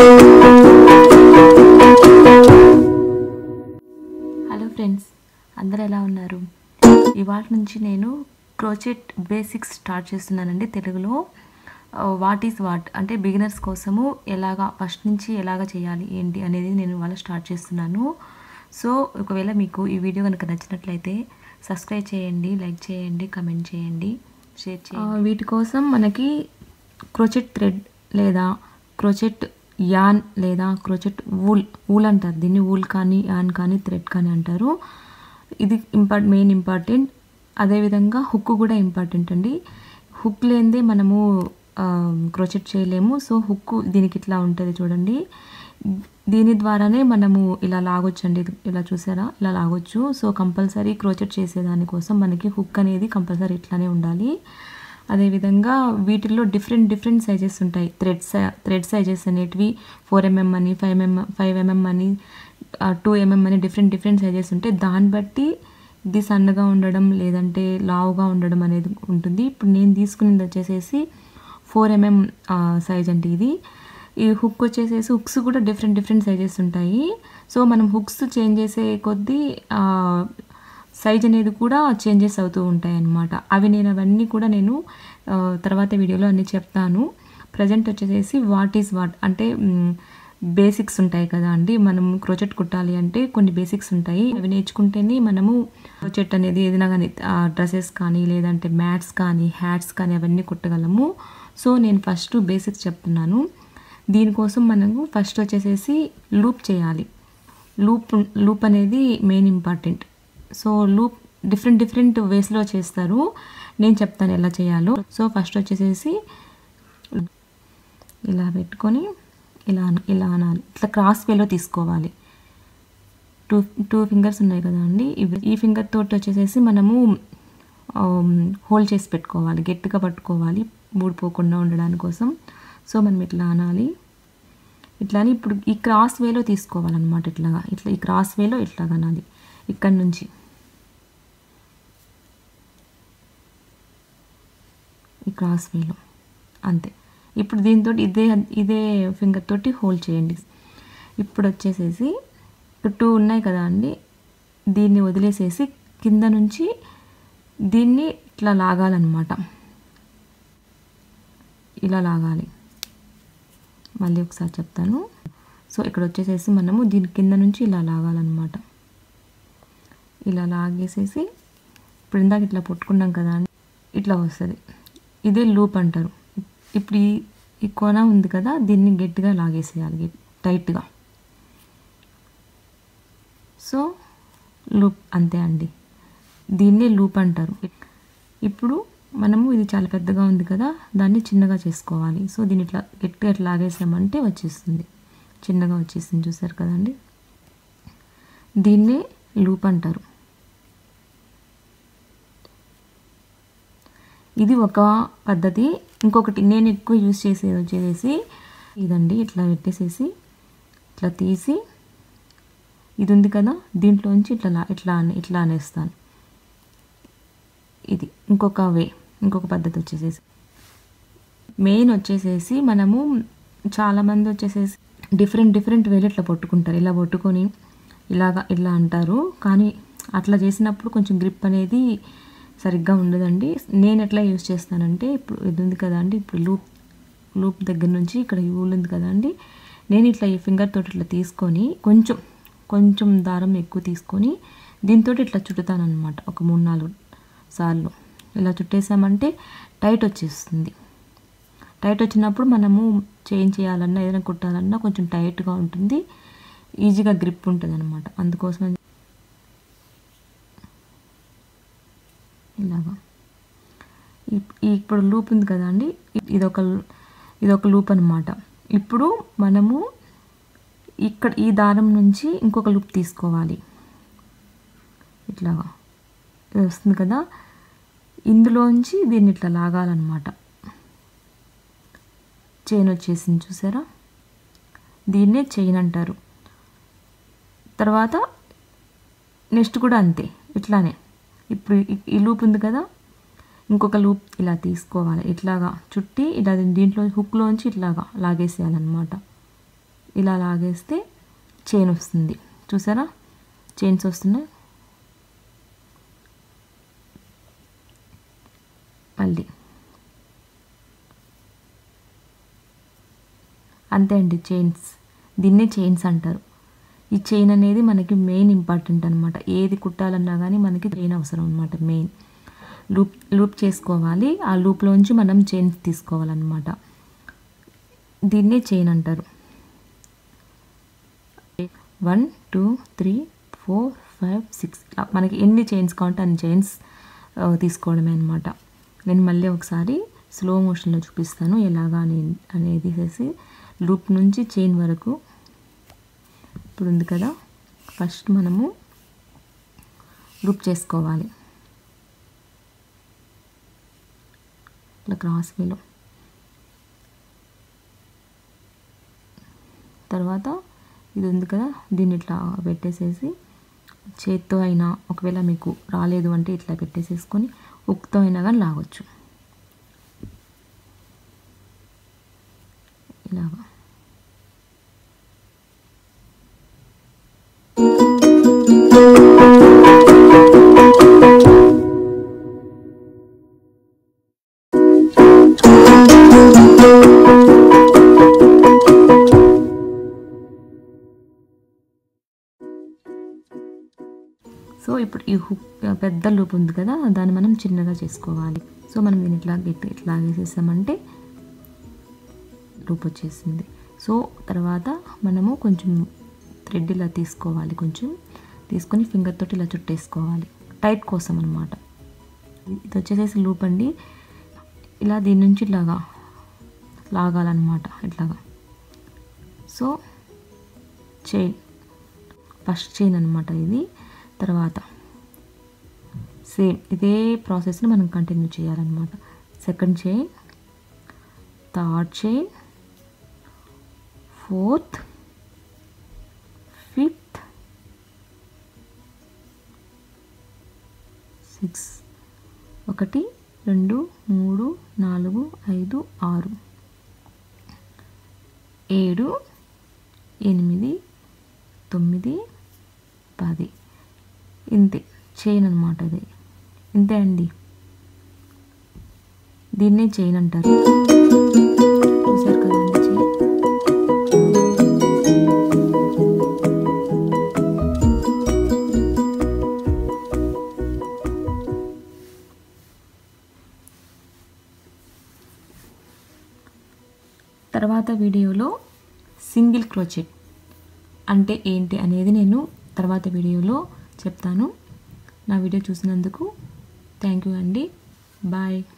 hello friends అందరు ఎలా ఉన్నారు ఇవాళ నుంచి నేను క్రోచెట్ బేసిక్స్ స్టార్ట్ చేస్తున్నానండి తెలుగులో వాట్ ఈస్ వాట్ అంటే బిగినర్స్ కోసము ఎలాగా ఫస్ట్ నుంచి ఎలాగ చేయాలి ఏంటి అనేది నేను ఇవాళ స్టార్ట్ చేస్తున్నాను సో ఒకవేళ మీకు ఈ వీడియో కనుక నచ్చినట్లయితే సబ్స్క్రైబ్ చేయండి లైక్ చేయండి కమెంట్ చేయండి షేర్ చేయండి వీటి కోసం మనకి క్రోచెట్ థ్రెడ్ లేదా క్రోచెట్ యాన్ లేదా క్రోచెట్ వూల్ వూల్ అంటారు దీన్ని వూల్ కానీ యాన్ కానీ థ్రెడ్ కానీ అంటారు ఇది ఇంపార్ట్ మెయిన్ ఇంపార్టెంట్ అదేవిధంగా హుక్ కూడా ఇంపార్టెంట్ అండి హుక్ లేనిదే మనము క్రోచెట్ చేయలేము సో హుక్ దీనికి ఇట్లా ఉంటుంది చూడండి దీని ద్వారానే మనము ఇలా లాగొచ్చండి ఇది ఇలా చూసారా ఇలా లాగొచ్చు సో కంపల్సరీ క్రోచెట్ చేసేదానికోసం మనకి హుక్ అనేది కంపల్సరీ ఇట్లానే ఉండాలి అదేవిధంగా వీటిల్లో డిఫరెంట్ డిఫరెంట్ సైజెస్ ఉంటాయి థ్రెడ్ సై థ్రెడ్ సైజెస్ అనేటివి ఫోర్ ఎంఎం అని ఫైవ్ ఎంఎం ఫైవ్ ఎంఎం అని టూ ఎంఎం అని డిఫరెంట్ డిఫరెంట్ సైజెస్ ఉంటాయి దాన్ని బట్టి ఇది సన్నగా ఉండడం లేదంటే లావుగా ఉండడం అనేది ఉంటుంది ఇప్పుడు నేను తీసుకునేది వచ్చేసేసి ఫోర్ ఎంఎం సైజ్ అంటే ఇది ఈ హుక్ వచ్చేసేసి హుక్స్ కూడా డిఫరెంట్ డిఫరెంట్ సైజెస్ ఉంటాయి సో మనం హుక్స్ చేంజ్ చేసే కొద్దీ సైజ్ అనేది కూడా చేంజెస్ అవుతూ ఉంటాయి అన్నమాట అవి నేను అవన్నీ కూడా నేను తర్వాత వీడియోలో అన్నీ చెప్తాను ప్రజెంట్ వచ్చేసేసి వాట్ ఈజ్ వాట్ అంటే బేసిక్స్ ఉంటాయి కదా అండి మనం క్రోచెట్ కుట్టాలి అంటే కొన్ని బేసిక్స్ ఉంటాయి అవి నేర్చుకుంటేనే మనము క్రోచెట్ అనేది ఏదైనా కానీ డ్రెస్సెస్ కానీ లేదంటే మ్యాట్స్ కానీ హ్యాట్స్ కానీ అవన్నీ కుట్టగలము సో నేను ఫస్ట్ బేసిక్స్ చెప్తున్నాను దీనికోసం మనము ఫస్ట్ వచ్చేసేసి లూప్ చేయాలి లూప్ లూప్ అనేది main important so loop different different వేస్లో చేస్తారు నేను చెప్తాను ఎలా చేయాలో సో ఫస్ట్ వచ్చేసేసి ఇలా పెట్టుకొని ఇలా ఇలా అనాలి ఇట్లా క్రాస్ వేలో తీసుకోవాలి టూ టూ ఫింగర్స్ ఉన్నాయి కదా అండి ఇవి ఈ ఫింగర్ తోటి వచ్చేసేసి మనము హోల్డ్ చేసి పెట్టుకోవాలి గట్టిగా పట్టుకోవాలి ఊడిపోకుండా ఉండడానికి కోసం సో మనం ఇట్లా అనాలి ఇట్లాని ఇప్పుడు ఈ క్రాస్ వేలో తీసుకోవాలన్నమాట ఇట్లాగా ఇట్లా ఈ క్రాస్ వేలో ఇట్లాగా అనాలి ఇక్కడ నుంచి ఈ క్రాస్ వేలో అంతే ఇప్పుడు దీంతో ఇదే ఇదే ఫింగర్ తోటి హోల్డ్ చేయండి ఇప్పుడు వచ్చేసేసి టూ ఉన్నాయి కదా అండి దీన్ని వదిలేసేసి కింద నుంచి దీన్ని ఇట్లా లాగాలన్నమాట ఇలా లాగాలి మళ్ళీ ఒకసారి చెప్తాను సో ఇక్కడ వచ్చేసేసి మనము దీని కింద నుంచి ఇలా లాగాలన్నమాట ఇలా లాగేసేసి ఇప్పుడు ఇందాక ఇట్లా పుట్టుకున్నాం కదా అండి ఇట్లా వస్తుంది ఇదే లూప్ అంటారు ఇప్పుడు ఈ ఈ కొన ఉంది కదా దీన్ని గట్టిగా లాగేసేయాలి టైట్గా సో లూప్ అంతే అండి దీన్నే లూప్ అంటారు ఇప్పుడు మనము ఇది చాలా పెద్దగా ఉంది కదా దాన్ని చిన్నగా చేసుకోవాలి సో దీన్ని ఇట్లా గట్టిగా ఇట్లా లాగేసామంటే వచ్చేస్తుంది చిన్నగా వచ్చేసింది చూసారు కదండి దీన్నే లూప్ అంటారు ఇది ఒక పద్ధతి ఇంకొకటి నేను ఎక్కువ యూజ్ చేసేది వచ్చేసి ఇదండి ఇట్లా పెట్టేసేసి ఇట్లా తీసి ఇది ఉంది కదా దీంట్లోంచి ఇట్లా ఇట్లా ఇట్లా అనేస్తాను ఇది ఇంకొక వే ఇంకొక పద్ధతి వచ్చేసేసి మెయిన్ వచ్చేసేసి మనము చాలామంది వచ్చేసేసి డిఫరెంట్ డిఫరెంట్ వేలు ఇట్లా పట్టుకుంటారు ఇలా పట్టుకొని ఇలాగా ఇలా అంటారు కానీ అట్లా చేసినప్పుడు కొంచెం గ్రిప్ అనేది సరిగ్గా ఉండదండి నేను ఎట్లా యూజ్ చేస్తానంటే ఇప్పుడు ఇది ఉంది కదా అండి ఇప్పుడు లూప్ లూప్ దగ్గర నుంచి ఇక్కడ యూల్ ఉంది కదా అండి నేను ఇట్లా ఈ ఫింగర్ తోటి ఇట్లా తీసుకొని కొంచెం కొంచెం దారం ఎక్కువ తీసుకొని దీంతో ఇట్లా చుట్టుతాను అనమాట ఒక మూడు నాలుగు సార్లు ఇలా చుట్టేసామంటే టైట్ వచ్చేస్తుంది టైట్ వచ్చినప్పుడు మనము చేంజ్ చేయాలన్నా ఏదైనా కుట్టాలన్నా కొంచెం టైట్గా ఉంటుంది ఈజీగా గ్రిప్ ఉంటుంది అనమాట అందుకోసం ఇలాగా ఇప్పుడు లూప్ ఉంది కదా అండి ఇదొక ఇదొక లూప్ అనమాట ఇప్పుడు మనము ఇక్కడ ఈ దారం నుంచి ఇంకొక లూప్ తీసుకోవాలి ఇట్లాగా ఇది వస్తుంది కదా ఇందులోంచి దీన్ని ఇట్లా లాగాలన్నమాట చైన్ వచ్చేసింది చూసారా దీన్నే చైన్ అంటారు తర్వాత నెక్స్ట్ కూడా అంతే ఇట్లానే ఇప్పుడు ఈ లూప్ ఉంది కదా ఇంకొక లూప్ ఇలా తీసుకోవాలి ఇట్లాగా చుట్టి ఇలా దీంట్లో హుక్లోంచి ఇట్లాగా లాగేసేయాలన్నమాట ఇలా లాగేస్తే చైన్ వస్తుంది చూసారా చైన్స్ వస్తున్నాయి మళ్ళీ అంతే అండి చైన్స్ దీన్నే చైన్స్ అంటారు ఈ చైన్ అనేది మనకి మెయిన్ ఇంపార్టెంట్ అనమాట ఏది కుట్టాలన్నా కానీ మనకి చైన్ అవసరం అనమాట మెయిన్ లూప్ లూప్ చేసుకోవాలి ఆ లూప్లోంచి మనం చైన్స్ తీసుకోవాలన్నమాట దీన్నే చైన్ అంటారు one two three four five six ఇలా మనకి ఎన్ని చైన్స్ కావాలంటే అన్ని చైన్స్ తీసుకోవడమే అనమాట నేను మళ్ళీ ఒకసారి స్లో మోషన్లో చూపిస్తాను ఎలాగా అని అనేది చేసి లూప్ నుంచి చైన్ వరకు ఇప్పుడు ఉంది కదా ఫస్ట్ మనము లూప్ చేసుకోవాలి ఇట్లా క్రాస్ వేలో తర్వాత ఇది ఉంది కదా దీన్ని ఇట్లా పెట్టేసేసి చేత్తో అయినా ఒకవేళ మీకు రాలేదు అంటే ఇట్లా పెట్టేసేసుకొని ఉక్తో అయినా కానీ లాగొచ్చు ఇలాగా సో ఇప్పుడు ఈ హుక్ పెద్ద లూప్ ఉంది కదా దాన్ని మనం చిన్నగా చేసుకోవాలి సో మనం దీన్ని ఇట్లా గట్టి ఇట్లా వేసేసామంటే లూప్ వచ్చేసింది సో తర్వాత మనము కొంచెం థ్రెడ్ ఇలా తీసుకోవాలి కొంచెం తీసుకొని ఫింగర్ తోటి ఇలా చుట్టేసుకోవాలి టైట్ కోసం అనమాట ఇది వచ్చేసేసి లూప్ అండి ఇలా దీని నుంచి ఇట్లాగా లాగాలన్నమాట ఇట్లాగా సో చైన్ ఫస్ట్ చైన్ అనమాట ఇది తర్వాత సేమ్ ఇదే ప్రాసెస్ని మనం కంటిన్యూ చేయాలన్నమాట second chain third chain fourth fifth six ఒకటి రెండు మూడు నాలుగు ఐదు ఆరు ఏడు ఎనిమిది తొమ్మిది పది ఇంతే చైన్ అనమాట ఇది ఇంతే అండి దీన్నే చైన్ అంటారు చూసారు కదండి చైన్ తర్వాత వీడియోలో సింగిల్ క్రోచెట్ అంటే ఏంటి అనేది నేను తర్వాత వీడియోలో చెప్తాను నా వీడియో చూసినందుకు థ్యాంక్ యూ అండి బాయ్